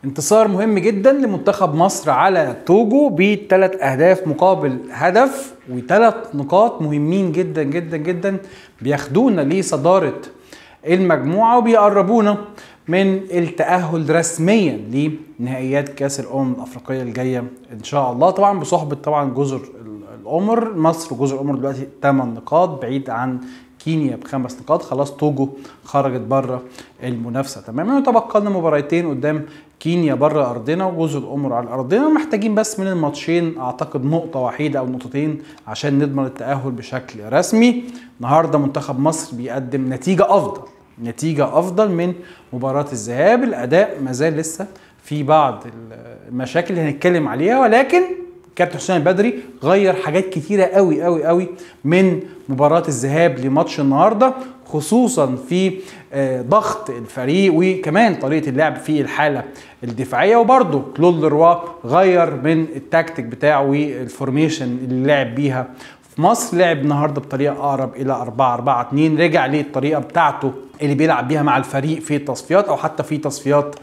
انتصار مهم جدا لمنتخب مصر على توجو بثلاث اهداف مقابل هدف وثلاث نقاط مهمين جدا جدا جدا بياخدونا لصداره المجموعه وبيقربونا من التاهل رسميا لنهائيات كاس الامم الافريقيه الجايه ان شاء الله طبعا بصحبه طبعا جزر القمر مصر وجزر القمر دلوقتي 8 نقاط بعيد عن كينيا بخمس نقاط خلاص توجو خرجت بره المنافسه تماما وتبقى لنا مباراتين قدام كينيا بره ارضنا وجزر القمر على ارضنا محتاجين بس من الماتشين اعتقد نقطه وحيده او نقطتين عشان نضمن التاهل بشكل رسمي النهارده منتخب مصر بيقدم نتيجه افضل نتيجه افضل من مباراه الذهاب الاداء ما زال لسه في بعض المشاكل اللي هنتكلم عليها ولكن كابتن حسام البدري غير حاجات كتيره قوي قوي قوي من مباراه الذهاب لماتش النهارده خصوصا في ضغط الفريق وكمان طريقه اللعب في الحاله الدفاعيه وبرده كلود لروا غير من التكتيك بتاعه والفورميشن اللي لعب بيها في مصر لعب النهارده بطريقه اقرب الى 4 4 2 رجع للطريقه بتاعته اللي بيلعب بيها مع الفريق في التصفيات او حتى في تصفيات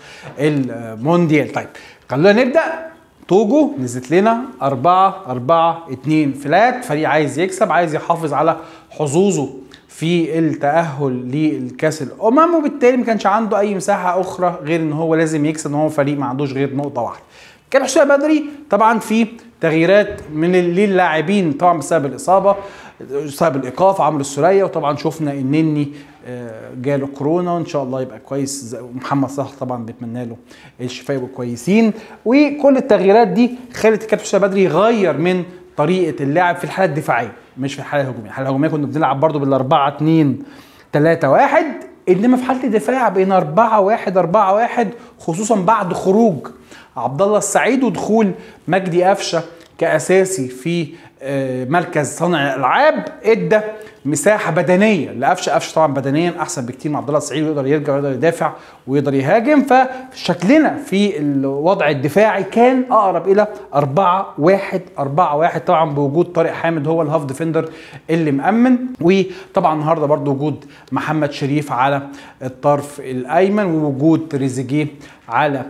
المونديال طيب خلونا نبدا توجو نزلت لنا 4 4 2 فلات فريق عايز يكسب عايز يحافظ على حظوظه في التأهل للكاس الأمم وبالتالي ما كانش عنده أي مساحة أخرى غير إن هو لازم يكسب إن هو فريق ما عندوش غير نقطة واحدة. كان حسام بدري طبعا في تغييرات من للاعبين طبعا بسبب الإصابة بسبب الإيقاف عمرو السولية وطبعا شفنا إنني جاله كورونا وان شاء الله يبقى كويس ومحمد صلاح طبعا بيتمنى له الشفاء يبقوا كويسين وكل التغييرات دي خلت الكابتن حسام بدري يغير من طريقه اللعب في الحاله الدفاعيه مش في الحاله الهجوميه، الحاله الهجوميه كنا بنلعب برده بالاربعه 2 3 1 انما في حاله الدفاع بقينا 4 1 4 1 خصوصا بعد خروج عبد الله السعيد ودخول مجدي قفشه كاساسي في مركز صانع الالعاب ادى مساحه بدنيه لقفشه قفشه طبعا بدنيا احسن بكتير مع عبد الله السعيد ويقدر يرجع ويقدر يدافع ويقدر يهاجم فشكلنا في الوضع الدفاعي كان اقرب الى 4 1 4 1 طبعا بوجود طارق حامد هو الهاف ديفندر اللي مأمن وطبعا النهارده برضو وجود محمد شريف على الطرف الايمن ووجود تريزيجيه على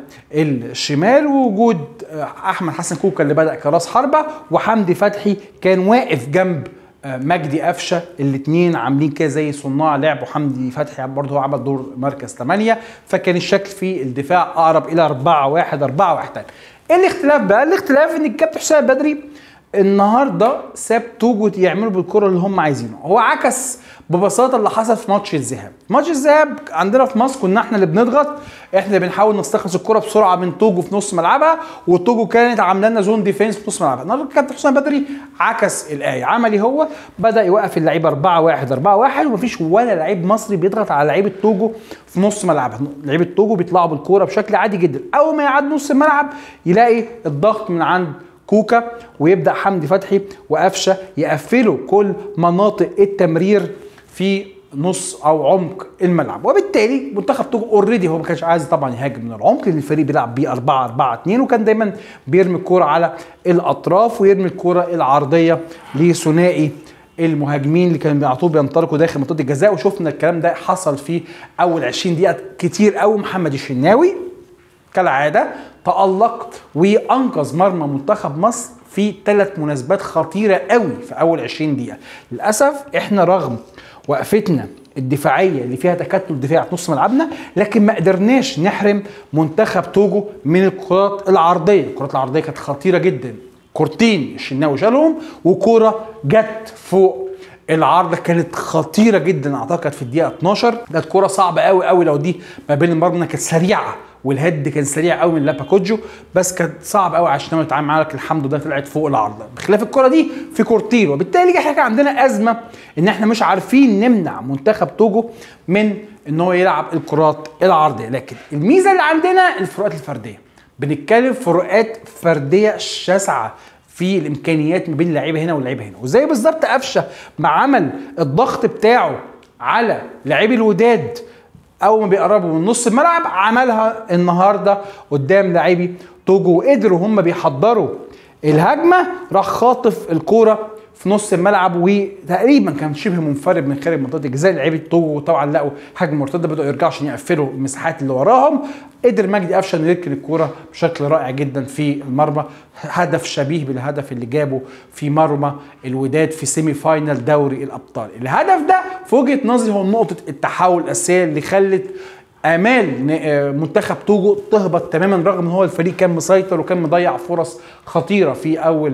الشمال ووجود احمد حسن كوكا اللي بدا كراس حربه وحمدي فتحي كان واقف جنب مجدي قفشه الاثنين عاملين كده زي صناع لعب وحمدي فتحي برضه هو عمل دور مركز 8 فكان الشكل في الدفاع اقرب الى 4 1 4 1 ايه الاختلاف بقى؟ الاختلاف ان الكابتن حسام بدري النهارده ساب توجو يعملوا بالكره اللي هم عايزينه هو عكس ببساطه اللي حصل في ماتش الذهاب ماتش الذهاب عندنا في مصر كنا احنا اللي بنضغط احنا اللي بنحاول نستخلص الكره بسرعه من توجو في نص ملعبها وتوجو كانت عامله لنا زون ديفينس في نص ملعبها النهارده الكابتن حسام بدري عكس الايه عمل ايه هو بدا يوقف اللعيبه 4 1 4 1 ومفيش ولا لعيب مصري بيضغط على لعيبه توجو في نص ملعبها لعيبه توجو بيطلعوا بالكوره بشكل عادي جدا اول ما يعدي نص الملعب يلاقي الضغط من عند كوكا ويبدا حمدي فتحي وقفشه يقفلوا كل مناطق التمرير في نص او عمق الملعب وبالتالي منتخب توجو اوريدي هو ما كانش عايز طبعا يهاجم من العمق لان الفريق بيلعب بيه 4 4 2 وكان دايما بيرمي الكوره على الاطراف ويرمي الكوره العرضيه لثنائي المهاجمين اللي كانوا بيعطوه بينطلقوا داخل منطقه الجزاء وشفنا الكلام ده حصل في اول 20 دقيقه كتير قوي محمد الشناوي كالعاده تالق وانقذ مرمى منتخب مصر في ثلاث مناسبات خطيره قوي في اول 20 دقيقه للاسف احنا رغم وقفتنا الدفاعيه اللي فيها تكتل دفاع في نص ملعبنا لكن ما قدرناش نحرم منتخب توجو من الكرات العرضيه الكرات العرضيه كانت خطيره جدا كورتين الشناوي شالهم وكوره جت فوق العارضه كانت خطيره جدا اعتقد في الدقيقه 12 كانت كوره صعبه قوي قوي لو دي ما بين المرمى كانت سريعه والهيد كان سريع قوي من لابا كوجو بس كانت صعب قوي عشان هو يتعامل معاها لكن الحمد لله طلعت فوق العارضه بخلاف الكره دي في كورتين وبالتالي احنا كان عندنا ازمه ان احنا مش عارفين نمنع منتخب توجو من ان هو يلعب الكرات العرضيه لكن الميزه اللي عندنا الفروقات الفرديه بنتكلم فروقات فرديه شاسعه في الامكانيات ما بين اللعيبه هنا واللعيبه هنا وزي بالظبط قفشه ما عمل الضغط بتاعه على لاعبي الوداد اول ما بيقربوا من نص الملعب عملها النهارده قدام لاعبي توجو وقدروا هم بيحضروا الهجمه راح خاطف الكوره في نص الملعب وتقريبا كان شبه منفرد من خارج منطقه الجزاء لعيبه توجو طبعا لقوا حجم مرتده بداوا يرجعوا عشان يقفلوا المساحات اللي وراهم قدر مجدي قفشه انه يركن الكوره بشكل رائع جدا في المرمى هدف شبيه بالهدف اللي جابه في مرمى الوداد في سيمي فاينال دوري الابطال الهدف ده في وجهه نظري هو نقطه التحول الاساسيه اللي خلت امال منتخب توجو تهبط تماما رغم ان هو الفريق كان مسيطر وكان مضيع فرص خطيره في اول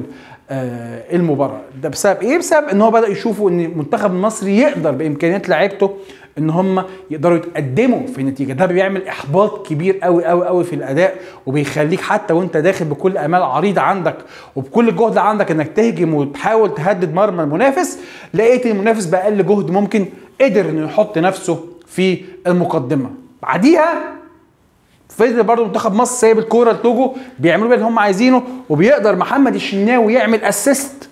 آه المباراه ده بسبب ايه بسبب ان هو بدا يشوفوا ان المنتخب المصري يقدر بامكانيات لعيبته ان هم يقدروا يتقدموا في النتيجه ده بيعمل احباط كبير قوي قوي قوي في الاداء وبيخليك حتى وانت داخل بكل امال عريضه عندك وبكل جهد عندك انك تهجم وتحاول تهدد مرمى المنافس لقيت المنافس باقل جهد ممكن قدر انه يحط نفسه في المقدمه بعديها فضل برضه منتخب مصر سايب الكوره لتوجو بيعملوا بيه اللي هم عايزينه وبيقدر محمد الشناوي يعمل اسيست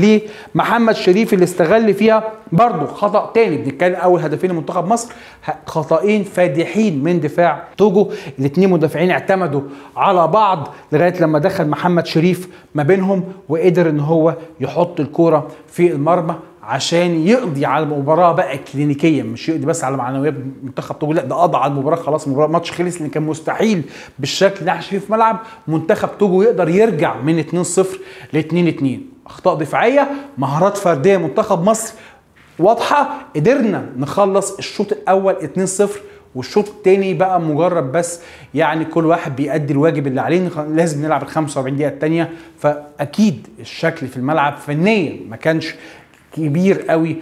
لمحمد شريف اللي استغل فيها برضه خطا تاني بنتكلم اول هدفين لمنتخب مصر خطأين فادحين من دفاع توجو الاثنين مدافعين اعتمدوا على بعض لغايه لما دخل محمد شريف ما بينهم وقدر ان هو يحط الكوره في المرمى عشان يقضي على المباراه بقى كلينيكيا مش يقضي بس على معنويات منتخب توجو لا ده قضى على المباراه خلاص المباراه ماتش خلص لان كان مستحيل بالشكل اللي احنا شايفه في ملعب منتخب توجو يقدر يرجع من 2-0 ل 2-2 اخطاء دفاعيه مهارات فرديه منتخب مصر واضحه قدرنا نخلص الشوط الاول 2-0 والشوط الثاني بقى مجرد بس يعني كل واحد بيأدي الواجب اللي عليه لازم نلعب ال 45 دقيقه الثانيه فاكيد الشكل في الملعب فنيا ما كانش كبير قوي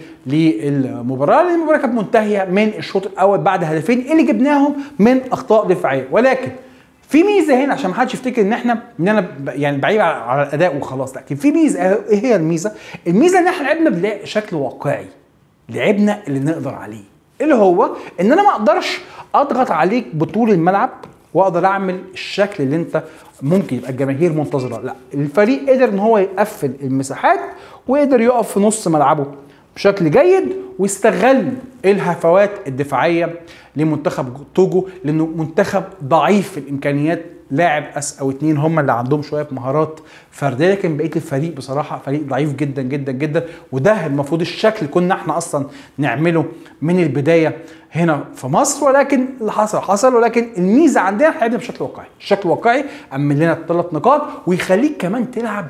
للمباراه لان المباراه كانت منتهيه من الشوط الاول بعد هدفين اللي جبناهم من اخطاء دفاعيه ولكن في ميزه هنا عشان ما حدش يفتكر ان احنا ان انا يعني بعيب على الاداء وخلاص لكن في ميزه ايه هي الميزه؟ الميزه ان احنا لعبنا بشكل واقعي لعبنا اللي نقدر عليه اللي هو ان انا ما اقدرش اضغط عليك بطول الملعب واقدر اعمل الشكل اللي انت ممكن يبقى الجماهير منتظره لا الفريق قدر ان هو يقفل المساحات وقدر يقف في نص ملعبه بشكل جيد واستغل الهفوات الدفاعيه لمنتخب توجو لانه منتخب ضعيف في الامكانيات لاعب اس او اتنين هم اللي عندهم شويه مهارات فرديه لكن بقيه الفريق بصراحه فريق ضعيف جدا جدا جدا وده المفروض الشكل كنا احنا اصلا نعمله من البدايه هنا في مصر ولكن اللي حصل حصل ولكن الميزه عندنا احنا لعبنا بشكل واقعي، الشكل واقعي امن لنا الثلاث نقاط ويخليك كمان تلعب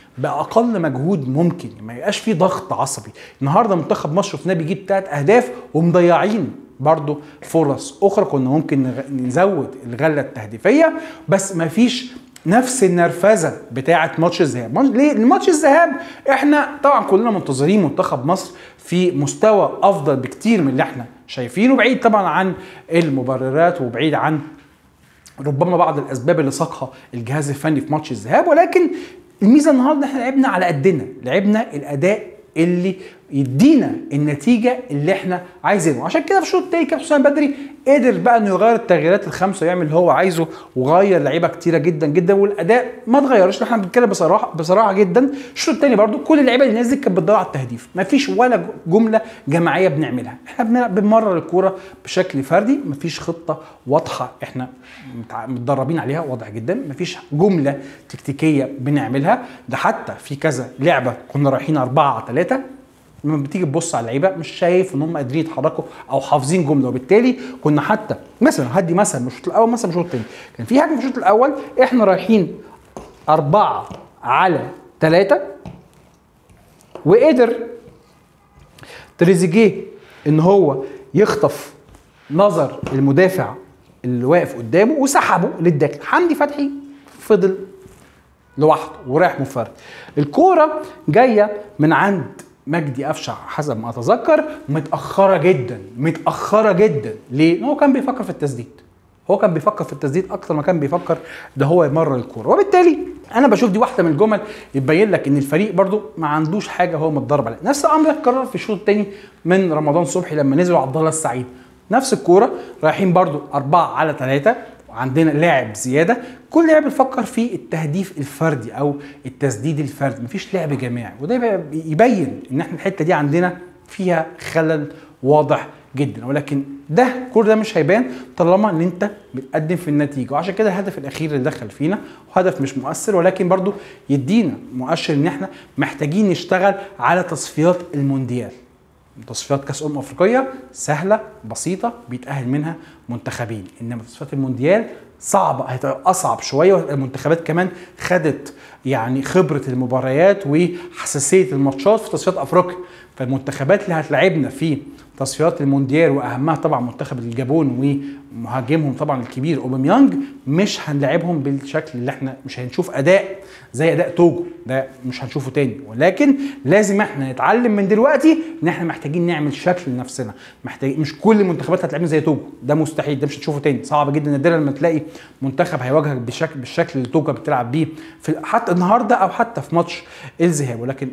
باقل مجهود ممكن ما يبقاش فيه ضغط عصبي النهارده منتخب مصر شفناه بيجيب ثلاث اهداف ومضيعين برضه فرص اخرى كنا ممكن نزود الغله التهديفيه بس ما فيش نفس النرفزه بتاعه ماتش الذهاب ليه الماتش الذهاب احنا طبعا كلنا منتظرين منتخب مصر في مستوى افضل بكتير من اللي احنا شايفينه بعيد طبعا عن المبررات وبعيد عن ربما بعض الاسباب اللي ساقها الجهاز الفني في ماتش الذهاب ولكن الميزه النهارده احنا لعبنا على قدنا لعبنا الاداء اللي يدينا النتيجه اللي احنا عايزينه عشان كده في الشوط التاني كابتن حسام بدري قدر بقى انه يغير التغييرات الخمسه ويعمل اللي هو عايزه وغير لعيبه كتيره جدا جدا والاداء ما اتغيرش احنا بنتكلم بصراحه بصراحه جدا الشوط التاني برده كل اللعيبه اللي نزلت كانت بتضيع التهديف ما فيش ولا جمله جماعيه بنعملها احنا بنمرر الكوره بشكل فردي ما فيش خطه واضحه احنا متدربين عليها واضح جدا ما فيش جمله تكتيكيه بنعملها ده حتى في كذا لعبه كنا رايحين 4 على 3 لما بتيجي تبص على اللعيبه مش شايف ان هم قادرين يتحركوا او حافظين جمله وبالتالي كنا حتى مثلا هدي مثلا من الشوط الاول مثلا من الشوط الثاني كان في هجمه في الشوط الاول احنا رايحين أربعة على ثلاثة وقدر تريزيجيه ان هو يخطف نظر المدافع اللي واقف قدامه وسحبه للداخل حمدي فتحي فضل لوحده ورايح منفرد الكوره جايه من عند مجدي قفشه حسب ما اتذكر متاخره جدا متاخره جدا ليه؟ لان هو كان بيفكر في التسديد هو كان بيفكر في التسديد اكتر ما كان بيفكر ده هو يمرر الكوره وبالتالي انا بشوف دي واحده من الجمل يبين لك ان الفريق برده ما عندوش حاجه هو متدرب عليها نفس الامر اتكرر في الشوط الثاني من رمضان صبحي لما نزلوا عبد الله السعيد نفس الكوره رايحين برده أربعة على ثلاثة وعندنا لاعب زياده كل لاعب بيفكر في التهديف الفردي او التسديد الفردي مفيش لعب جماعي وده يبين ان احنا الحته دي عندنا فيها خلل واضح جدا ولكن ده كل ده مش هيبان طالما ان انت بتقدم في النتيجه وعشان كده الهدف الاخير اللي دخل فينا هدف مش مؤثر ولكن برضو يدينا مؤشر ان احنا محتاجين نشتغل على تصفيات المونديال تصفيات كاس امم افريقيه سهله بسيطه بيتاهل منها منتخبين انما تصفيات المونديال صعبه هتبقى اصعب شويه المنتخبات كمان خدت يعني خبره المباريات وحساسيه الماتشات في تصفيات افريقيا فالمنتخبات اللي هتلاعبنا في تصفيات المونديال واهمها طبعا منتخب الجابون ومهاجمهم طبعا الكبير اوباميانج مش هنلاعبهم بالشكل اللي احنا مش هنشوف اداء زي اداء توجو ده مش هنشوفه تاني ولكن لازم احنا نتعلم من دلوقتي ان احنا محتاجين نعمل شكل لنفسنا محتاج مش كل المنتخبات هتلعبنا زي توجو ده مستحيل ده مش هتشوفه تاني صعب جدا نادرا لما تلاقي منتخب هيواجهك بشكل بالشكل اللي توجو بتلعب بيه في حتى النهارده او حتى في ماتش الذهاب ولكن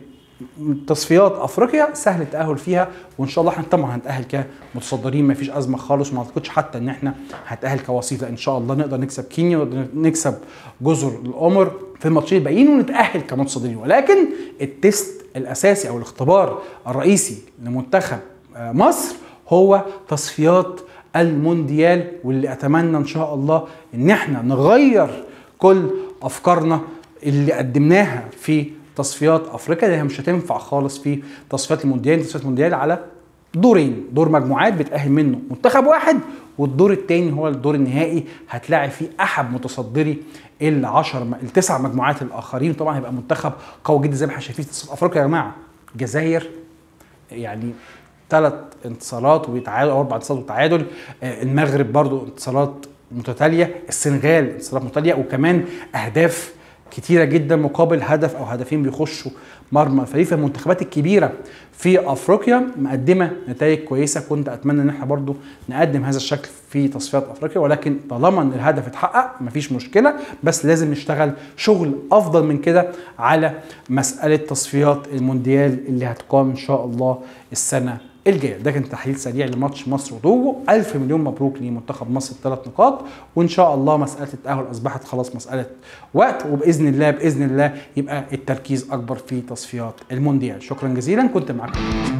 تصفيات افريقيا سهل التاهل فيها وان شاء الله احنا طبعا هنتاهل كمتصدرين ما فيش ازمه خالص وما اعتقدش حتى ان احنا هنتاهل كوسيط ان شاء الله نقدر نكسب كينيا ونقدر نكسب جزر القمر في الماتشين الباقيين ونتاهل كمتصدرين ولكن التست الاساسي او الاختبار الرئيسي لمنتخب مصر هو تصفيات المونديال واللي اتمنى ان شاء الله ان احنا نغير كل افكارنا اللي قدمناها في تصفيات افريقيا اللي هي مش هتنفع خالص في تصفيات المونديال تصفيات المونديال على دورين دور مجموعات بتأهل منه منتخب واحد والدور الثاني هو الدور النهائي هتلاعب فيه احد متصدري العشر التسع مجموعات الاخرين طبعا هيبقى منتخب قوي جدا زي ما احنا شايفين في تصفيات افريقيا يا جماعه الجزائر يعني ثلاث انتصارات وتعادل او اربع انتصارات وتعادل المغرب برضو انتصارات متتاليه السنغال انتصارات متتاليه وكمان اهداف كتيره جدا مقابل هدف او هدفين بيخشوا مرمى الفريق فالمنتخبات الكبيره في افريقيا مقدمه نتائج كويسه كنت اتمنى ان احنا برضو نقدم هذا الشكل في تصفيات افريقيا ولكن طالما ان الهدف اتحقق مفيش مشكله بس لازم نشتغل شغل افضل من كده على مساله تصفيات المونديال اللي هتقام ان شاء الله السنه الجايه ده كان تحليل سريع لماتش مصر وتوجو الف مليون مبروك لمنتخب مصر الثلاث نقاط وان شاء الله مساله التاهل اصبحت خلاص مساله وقت وباذن الله باذن الله يبقى التركيز اكبر في تصفيات المونديال شكرا جزيلا كنت معاكم